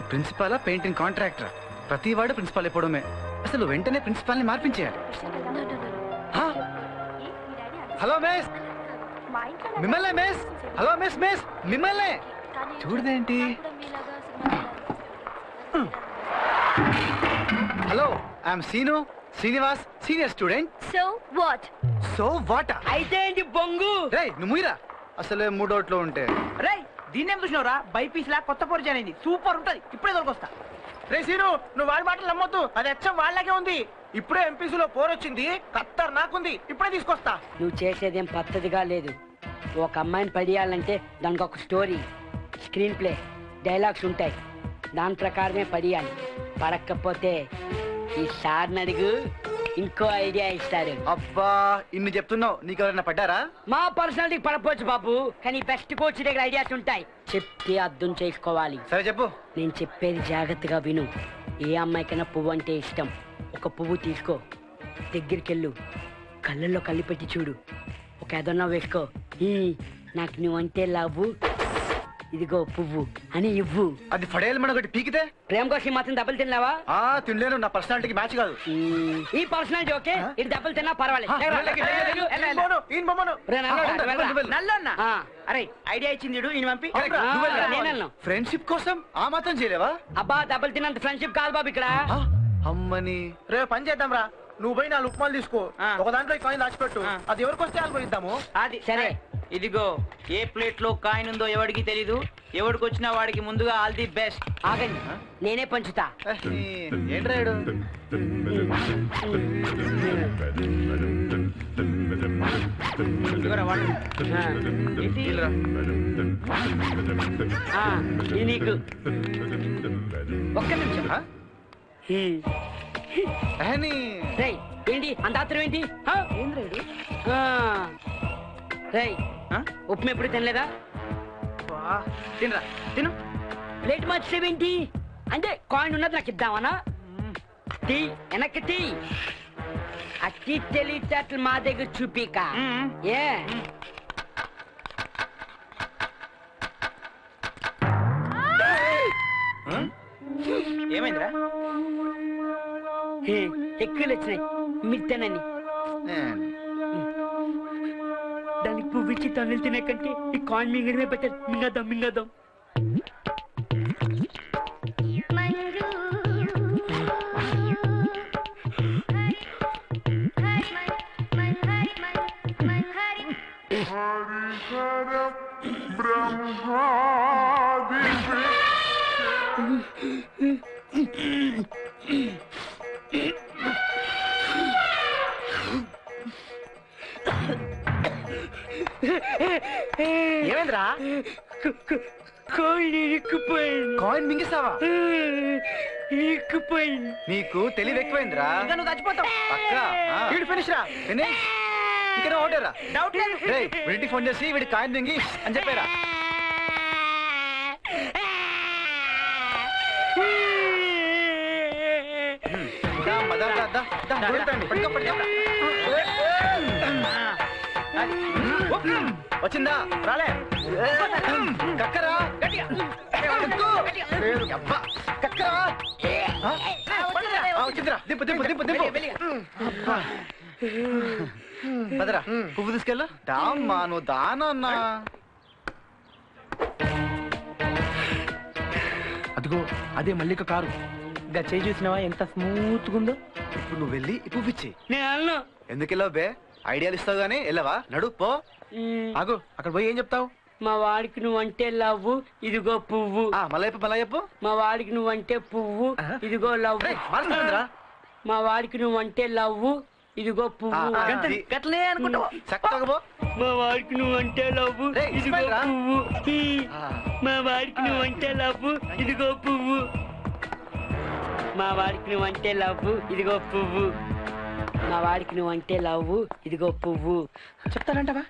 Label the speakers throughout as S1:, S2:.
S1: ప్రిన్సిపాలా painting contractor ప్రతి వాడు principal అయిపోవడమే అసలు వెంటనే ప్రిన్సిపాల్ని మార్పించేయాలి హా? హలో మిస్ మిమ్మల్నే మిస్ హలో మిస్ మిస్ మిమ్మల్నే చూడదేంటి hello I'm Seenu Srinivas senior student
S2: so what
S1: so what
S3: అయితే ఏంటి బొంగు
S1: రే నువ్వు ముయ్యరా అసలే మూడోట్లో ఉంటే
S3: రే దీన్ని ఏం చూసినావురా బైపీస్ లా కొత్త పరిచయం అయింది సూపర్ ఉంటది ఇప్పుడే దొరికొస్తా రే సీను నువ్వు వాడి మాటలు నమ్మొద్దు అది అచ్చం వాళ్ళకే ఉంది ఇప్పుడే ఎంపీసీలో పోర్ వచ్చింది ఖత్తర్ నాకుంది ఇప్పుడే తీసుకొస్తా
S4: నువ్వు చేసేదేం పద్ధతిగా లేదు ఒక అమ్మాయిని పడియాలంటే దానికి ఒక స్టోరీ స్క్రీన్ ప్లే డైలాగ్స్ ఉంటాయి దాని ప్రకారమే పడియాలి పడకపోతే ఈ సార్ని అడుగు ఇంకో ఐడియా ఇస్తారు
S1: అబ్బా ఇన్ని చెప్తున్నావు నీకు ఎవరైనా పడ్డారా
S4: మా పర్సనాలిటీకి పడపోవచ్చు బాబు కానీ బెస్ట్ కోచ్ దగ్గర ఐడియాస్ ఉంటాయి చెప్తే అర్థం చేసుకోవాలి
S1: సరే చెప్పు
S4: నేను చెప్పేది జాగ్రత్తగా విను ఏ అమ్మాయికైనా పువ్వు అంటే ఇష్టం ఒక పువ్వు తీసుకో దగ్గరికెళ్ళు కళ్ళల్లో కళ్ళు పెట్టి చూడు ఒక ఏదన్నా వేసుకో ఈ నాకు నువ్వంటే లావు ఇదిగో పువ్వు అని ఇవ్వు
S1: అది ఫడేయాలి మనం ఒకటి పీకితే
S4: ప్రేమ కోసం మాత్రం దెబ్బలు తిన్నావా
S1: ఆ తినలేను నా పర్సనాలిటీకి మ్యాచ్ కాదు
S4: మ్మ్. ఈ పర్సనాలిటీ ఓకే ఇది దెబ్బలు తిన్నా పర్వాలేదు
S1: ఆ,
S4: లేవరా,
S1: వెళ్ళకి,
S4: వెళ్ళు,
S1: వెళ్ళకి,
S4: వెళ్ళు, వెళ్ళు.
S3: ఈయన ఈయన బొమ్మను
S4: రే, నల్లోడా,
S1: ఆ,
S4: వెళ్ళరా.
S1: వెళ్ళు, వెళ్ళు.
S3: నల్లన్న
S4: ఆ.
S3: అరే ఐడియా ఇచ్చింది ఈడు, ఈయన పంపి
S1: కరెక్ట్,
S4: ఆ,
S1: నువ్వు వెళ్ళరా.
S4: నేను వెళ్ళను.
S1: ఫ్రెండ్షిప్ కోసం ఆ మాత్రం చేయలేవా
S4: అబ్బా దెబ్బలు తిన్నంత ఫ్రెండ్షిప్ కాదు బాబు ఇక్కడ
S1: ఆ, అమ్మని
S3: రే పని చేద్దాం రా నువ్వు పోయి నాలుగు ఉప్మాలు తీసుకో
S5: ఆ.
S3: ఒక దాంట్లో ఈ కాయిన్ దాచిపెట్టు
S5: ఆ.
S3: అది ఎవరికి వస్తే వాళ్ళు పోయిద్దాము
S5: అది
S4: సరే.
S5: ఇదిగో ఏ ప్లేట్ లో కాయిన్ ఉందో ఎవడికి తెలీదు ఎవడికి వచ్చినా వాడికి ముందుగా ఆల్ ది బెస్ట్
S4: ఆగండి నేనే పంచుతా
S1: ఏ, ఈ- ఏంట్రా ఈడు?
S5: ఇదిగోరా వాడు.
S4: ఆ,
S5: ఏంటి?
S1: వీళ్ళరా.
S4: ఆ, ఇది నీకు ఒక్క నిమిషం
S1: ఆ?
S4: హ్మ్.
S1: ఏ, నీ-
S4: రేయ్ ఏంటి అంత ఆత్రం ఏంటి హా? ఆ. రేయ్
S5: ఆ?
S4: ఉప్మా ఎప్పుడు తినలేదా
S5: వా, తినరా తిను
S4: ప్లేట్ మార్చేవేంటి అంటే కాయిన్ ఉన్నది నాకు ఇద్దామనా తీ వెనక్కి తీ అట్టి తెలివితేటలు మా దగ్గర చూపిక
S5: మ్మ్.
S4: ఏ
S5: ఏమైందిరా
S4: హే, ఎక్కువలు వచ్చినాయి మిత్తనని
S1: ఏ,
S4: దానికి పువ్వు ఇచ్చి తన్నులు తినే కంటే ఈ కాయిన్ మింగడమే బెటర్ మింగదాం మింగదాం
S3: ఏమైందిరా
S4: కాయిన్ ఇరుక్కుపోయింది
S1: కాయిన్ మింగిస్తావా
S4: ఇరుక్కుపోయింది
S1: నీకు తెలివి ఎక్కువైందిరా
S3: ఇంకా నువ్వు చచ్చిపోతావు
S1: పక్క
S3: వీడు ఫినిష్ రా
S1: ఫినిష్ ఇంకా ఓటేరా
S3: డౌట్ లేదు
S1: రే వీడికి ఫోన్ చేసి వీడి కాయిన్ మింగి అని చెప్పారా దా, అమ్మ, దా, దా, దా, దా, దొరుకుతాండి. పట్టుకో, పట్టుకో. వచ్చిందా
S3: రాలే
S1: కక్కరా కక్కు. లేదు, అబ్బా. కక్కరా ఆ? ఆ, వచ్చిందిరా దింపు దింపు దింపు దింపు అబ్బా. పదరా పువ్వు తీసుకెళ్ళు దామ్మా నువ్వు దానన్నా
S3: అదిగో అదే మల్లిక కారు ఇంకా చేయి చూసినావా ఎంత స్మూత్ ఉందో
S1: ఇప్పుడు నువ్వు వెళ్ళి ఈ పువ్వు ఇచ్చి
S4: నేను అన్ను
S1: ఎందుకు వెళ్ళావు బే ఐడియాలు ఇస్తావు గానీ వెళ్ళవా నడు పో
S3: ఆగు అక్కడ పోయి ఏం చెప్తావు
S4: మా వాడికి నువ్వంటే లవ్వు ఇదిగో పువ్వు
S1: ఆ మళ్ళా చెప్పు మళ్ళా చెప్పు
S4: మా వాడికి నువ్వంటే పువ్వు ఇదిగో లవ్వు
S1: రేయ్, మారుస్తుందిరా.
S4: మా వాడికి నువ్వంటే లవ్వు ఇదిగో పువ్వు
S1: ఆ, ఆ,
S3: గంటది. గట్లనే అనుకుంటావా
S1: చక్కగా పో
S4: మా వాడికి నువ్వంటే లవ్వు
S1: రేయ్,
S4: ఇదిగో
S1: ఇస్మాయిల్ రా.
S4: పువ్వు ఈ.
S1: ఆ,
S4: మా వాడికి నువ్వంటే లవ్వు ఇదిగో పువ్వు మా వాడికి నువ్వంటే లవ్వు ఇదిగో పువ్వు మా వాడికి నువ్వంటే లవ్వు ఇదిగో పువ్వు
S3: చెప్తానంటావా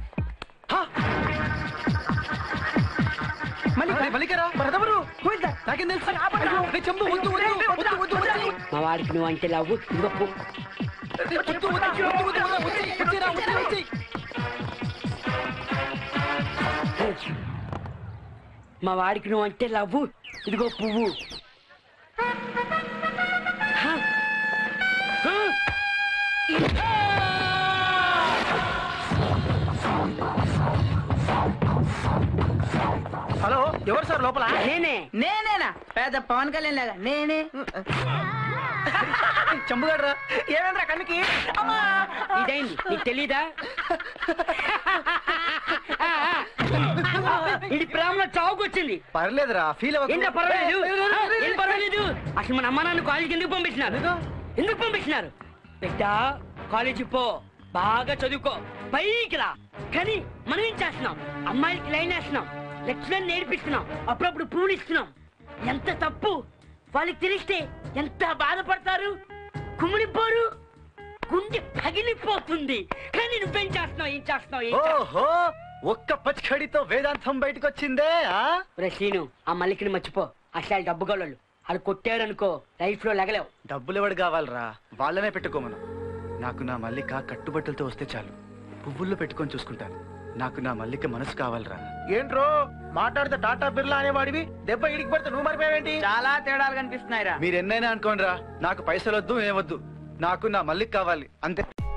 S1: మళ్ళీ మల్లికరా
S3: మరెవరు
S1: నాకేం తెలుసు రేయ్, చెంబు వద్దు వద్దు వద్దు వద్దు వద్దు
S4: మా వాడికి నువ్వంటే లవ్వు ఇదిగో పువ్వు
S1: రేయ్, వద్దు వద్దు వద్దు వద్దు వద్దు వచ్చి వచ్చిరా వచ్చి వచ్చి
S4: మా వాడికి నువ్వంటే లవ్వు ఇదిగో పువ్వు
S3: చేస్తారు లోపల
S4: నేనే
S5: నేనేనా పెద్ద పవన్ కళ్యాణ్ లాగా నేనే
S1: చంపుగాడ్రా
S3: ఏమేంద్రా కన్నుకి అమ్మా!
S4: ఇదైంది నీకు తెలీదా ఇది ప్రేమలో చావుకొచ్చింది
S1: పర్లేదురా ఫీల్
S4: ఏంటో పర్వాలేదు ఆ, ఏం పర్వాలేదు అసలు మన అమ్మ నాన్న కాలేజీకి ఎందుకు పంపించినారు ఎందుకు పంపించినారు బిడ్డ కాలేజీ పో బాగా చదువుకో పైకి రా కానీ మనం ఏం చేస్తున్నాం అమ్మాయిలకి లైన్ వేస్తున్నాం లెక్చరర్ నేర్పిస్తున్నాం అప్పుడప్పుడు పూలు ఇస్తున్నాం ఎంత తప్పు వాళ్ళకి తెలిస్తే ఎంత బాధపడతారు కుమిడిపోరు గుండె పగిలిపోతుంది కానీ నువ్వేం చేస్తున్నావు ఏం చేస్తున్నావు ఏం చేస్తున్నావు?
S1: ఓహో ఒక్క పచ్చడితో వేదాంతం బయటకు వచ్చిందే ఆ
S4: ఒరే శ్రీను ఆ మల్లికిని మర్చిపో అసలు డబ్బు గోళ్ళు అది కొట్టారనుకో లైఫ్ లో లగలేవు
S1: డబ్బులు ఎవడు కావాలరా వాళ్ళనే పెట్టుకోమను నాకు నా మల్లిక కట్టుబట్టలతో వస్తే చాలు పువ్వుల్లో పెట్టుకొని చూసుకుంటాను నాకు నా మల్లిక మనసు కావాలరా
S3: ఏంట్రో మాట్లాడితే టాటా బిర్లా అనేవాడివి దెబ్బ ఇడికి పడితే నువ్వు మరిపోయావేంటి
S5: చాలా తేడాలు కనిపిస్తున్నాయిరా
S1: మీరు ఎన్నైనా అనుకోండిరా నాకు పైసలు వద్దు ఏమొద్దు నాకు నా మల్లిక కావాలి అంతే